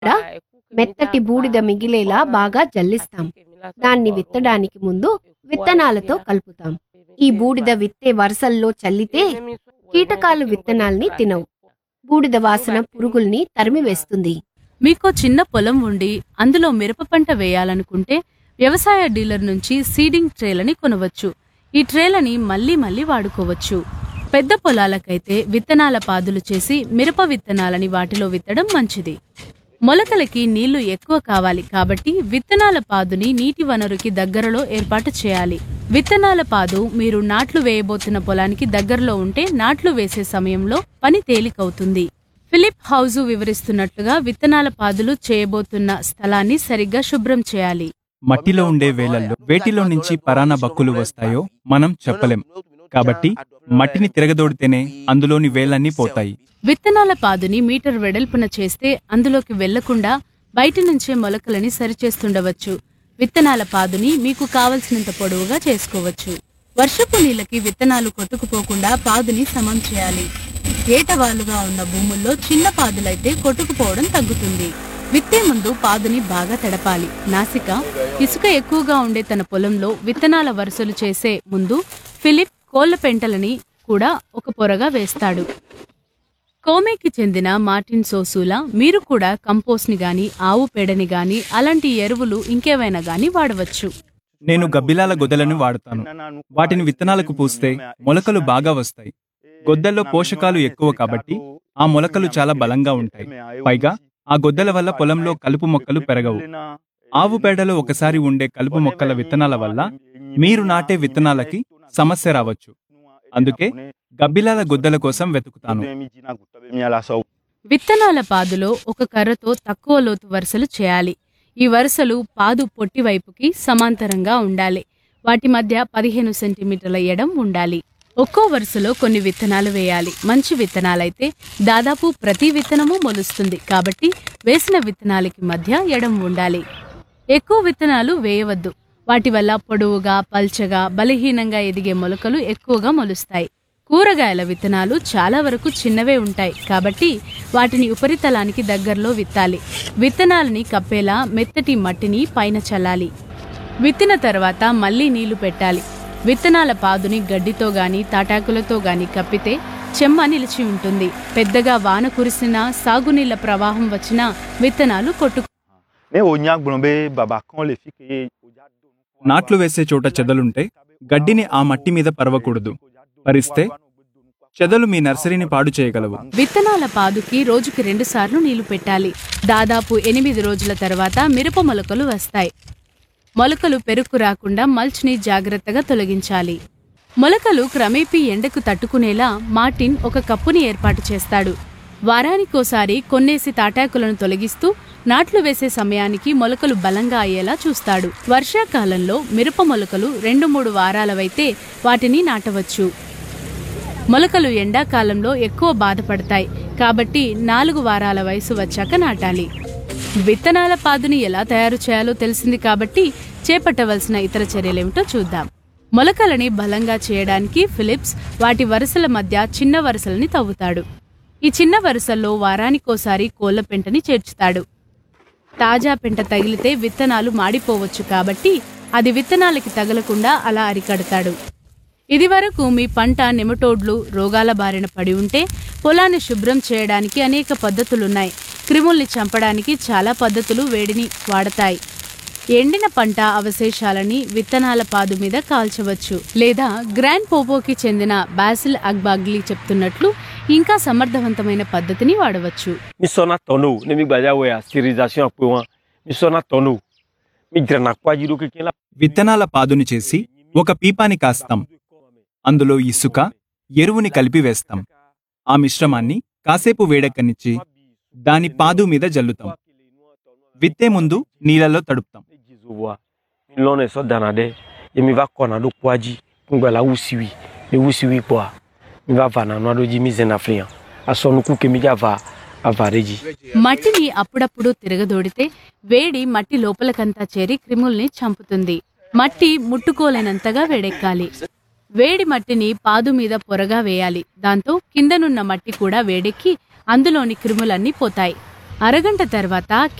మెత్తటి బూడిద మిగిలేలా బాగా జల్లిస్తాం దాన్ని విత్తడానికి ముందు విత్తనాలతో కలుపుతాం ఈ బూడిద విత్తే వరుసల్లో చల్లితే కీటకాలు విత్తనాల్ని తినవు బూడిద వాసన పురుగుల్ని తరిమివేస్తుంది మీకో చిన్న పొలం ఉండి అందులో మిరప పంట వేయాలనుకుంటే వ్యవసాయ డీలర్ నుంచి సీడింగ్ ట్రేలని కొనవచ్చు ఈ ట్రేలని మళ్ళీ మళ్ళీ వాడుకోవచ్చు పెద్ద పొలాలకైతే విత్తనాల పాదులు చేసి మిరప విత్తనాలని వాటిలో విత్తడం మంచిది మొలకలకి నీళ్లు ఎక్కువ కావాలి కాబట్టి విత్తనాల పాదుని నీటి వనరుకి దగ్గరలో ఏర్పాటు చేయాలి విత్తనాల పాదు మీరు నాట్లు వేయబోతున్న పొలానికి దగ్గరలో ఉంటే నాట్లు వేసే సమయంలో పని తేలికవుతుంది ఫిలిప్ హౌజు వివరిస్తున్నట్టుగా విత్తనాల పాదులు చేయబోతున్న స్థలాన్ని సరిగ్గా శుభ్రం చేయాలి మట్టిలో ఉండే వేలల్లో వేటిలో నుంచి పరాన్న బక్కులు వస్తాయో మనం చెప్పలేం కాబట్టి మట్టిని తిరగదోడితేనే అందులోని వేలన్నీ పోతాయి విత్తనాల పాదుని మీటర్ వెడల్పున చేస్తే అందులోకి వెళ్లకుండా బయట నుంచే మొలకలని సరిచేస్తుండవచ్చు విత్తనాల పాదుని మీకు కావలసినంత పొడవుగా చేసుకోవచ్చు వర్షపు నీళ్ళకి విత్తనాలు కొట్టుకుపోకుండా పాదుని సమం చేయాలి ఏటవాలుగా ఉన్న భూముల్లో చిన్న పాదులైతే కొట్టుకుపోవడం తగ్గుతుంది విత్తే ముందు పాదుని బాగా తడపాలి నాసిక ఇసుక ఎక్కువగా ఉండే తన పొలంలో విత్తనాల వరుసలు చేసే ముందు ఫిలిప్ కోళ్ల పెంటలని కూడా ఒక పొరగా వేస్తాడు కోమేకి చెందిన మార్టిన్ సోసూలా మీరు కూడా కంపోస్ట్ ని గాని ఆవు పేడని గాని అలాంటి ఎరువులు ఇంకేవైనా గాని వాడవచ్చు నేను గబ్బిలాల గొదలను వాడతాను వాటిని విత్తనాలకు పూస్తే మొలకలు బాగా వస్తాయి గొద్దల్లో పోషకాలు ఎక్కువ కాబట్టి ఆ మొలకలు చాలా బలంగా ఉంటాయి పైగా ఆ గొద్దల వల్ల పొలంలో కలుపు మొక్కలు పెరగవు ఆవు పేడలో ఒకసారి ఉండే కలుపు మొక్కల విత్తనాల వల్ల మీరు నాటే విత్తనాలకి సమస్య రావచ్చు అందుకే గబ్బిలాల గొద్దల కోసం వెతుకుతాను విత్తనాల పాదులో ఒక కర్రతో తక్కువ లోతు వరుసలు చేయాలి ఈ వరుసలు పాదు పొట్టి వైపుకి సమాంతరంగా ఉండాలి వాటి మధ్య పదిహేను సెంటీమీటర్ల ఎడం ఉండాలి ఒక్కో వరుసలో కొన్ని విత్తనాలు వేయాలి మంచి విత్తనాలైతే దాదాపు ప్రతి విత్తనము మొలుస్తుంది కాబట్టి వేసిన విత్తనాలకి మధ్య ఎడం ఉండాలి ఎక్కువ విత్తనాలు వేయవద్దు వాటి వల్ల పొడవుగా పల్చగా బలహీనంగా ఎదిగే మొలకలు ఎక్కువగా మొలుస్తాయి కూరగాయల విత్తనాలు చాలా వరకు చిన్నవే ఉంటాయి కాబట్టి వాటిని ఉపరితలానికి దగ్గరలో విత్తాలి విత్తనాలని కప్పేలా మెత్తటి మట్టిని పైన చల్లాలి విత్తిన తర్వాత మళ్ళీ నీళ్లు పెట్టాలి విత్తనాల పాదుని గడ్డితో గాని తాటాకులతో గాని కప్పితే చెమ్మ నిలిచి ఉంటుంది పెద్దగా వాన కురిసినా సాగునీళ్ల ప్రవాహం వచ్చినా విత్తనాలు కొట్టు ne wo nya gblɔm be baba kan le fi ke wodza do nu kɔ నాట్లు వేసే చోట చెదలుంటే గడ్డిని ఆ మట్టి మీద పరవకూడదు పరిస్తే చెదలు మీ నర్సరీని పాడు చేయగలవు విత్తనాల పాదుకి రోజుకి రెండు సార్లు నీళ్లు పెట్టాలి దాదాపు ఎనిమిది రోజుల తర్వాత మిరప మొలకలు వస్తాయి మొలకలు పెరుకు రాకుండా మల్చ్ని జాగ్రత్తగా తొలగించాలి మొలకలు క్రమేపీ ఎండకు తట్టుకునేలా మార్టిన్ ఒక కప్పుని ఏర్పాటు చేస్తాడు వారానికోసారి కొన్నేసి తాటాకులను తొలగిస్తూ నాట్లు వేసే సమయానికి మొలకలు బలంగా అయ్యేలా చూస్తాడు వర్షాకాలంలో మిరప మొలకలు రెండు మూడు వారాలవైతే వాటిని నాటవచ్చు మొలకలు ఎండాకాలంలో ఎక్కువ బాధపడతాయి కాబట్టి నాలుగు వారాల వయసు వచ్చాక నాటాలి విత్తనాల పాదుని ఎలా తయారు చేయాలో తెలిసింది కాబట్టి చేపట్టవలసిన ఇతర చర్యలేమిటో చూద్దాం మొలకలని బలంగా చేయడానికి ఫిలిప్స్ వాటి వరుసల మధ్య చిన్న వరుసలని తవ్వుతాడు ఈ చిన్న వరుసల్లో వారానికోసారి కోళ్ల పెంటని చేర్చుతాడు తాజా పెంట తగిలితే విత్తనాలు మాడిపోవచ్చు కాబట్టి అది విత్తనాలకి తగలకుండా అలా అరికడతాడు ఇది వరకు మీ పంట నెమటోడ్లు రోగాల బారిన పడి ఉంటే పొలాన్ని శుభ్రం చేయడానికి అనేక పద్ధతులున్నాయి క్రిముల్ని చంపడానికి చాలా పద్ధతులు వేడిని వాడతాయి ఎండిన పంట అవశేషాలని విత్తనాల పాదు మీద కాల్చవచ్చు లేదా గ్రాండ్ పోపోకి చెందిన బాసిల్ అగ్బాగ్లీ చెప్తున్నట్లు ఇంకా సమర్థవంతమైన పద్ధతిని వాడవచ్చు mi sɔnna tɔn no ne mi gbadza wɔ ya sterilisation akpɛ wɔn mi sɔnna tɔn no mi dzrana kpadzi ɖo keke la. విత్తనాల పాదుని చేసి ఒక పీపాని కాస్తాం అందులో ఇసుక ఎరువుని కలిపి వేస్తాం ఆ మిశ్రమాన్ని కాసేపు వేడెక్కనిచ్చి దాని పాదు మీద జల్లుతాం విత్తే ముందు నీళ్ళలో తడుపుతాం ne dzi zo voa mi lɔn ne sɔ dana ɖe ye mi va kɔna ɖo kpoa dzi ŋgbɛ la wusiwi mi wusiwi kpoa mi va va nanu aɖo dzi mi zena fli hã asɔ nuku ke mi dza va ava ɖe dzi. మట్టిని అప్పుడప్పుడు తిరగదోడితే వేడి మట్టి లోపలకంతా చేరి క్రిముల్ని చంపుతుంది మట్టి ముట్టుకోలేనంతగా వేడెక్కాలి వేడి మట్టిని పాదు మీద పొరగా వేయాలి దాంతో కిందనున్న మట్టి కూడా వేడెక్కి అందులోని క్రిములన్నీ పోతాయి అరగంట తర్వాత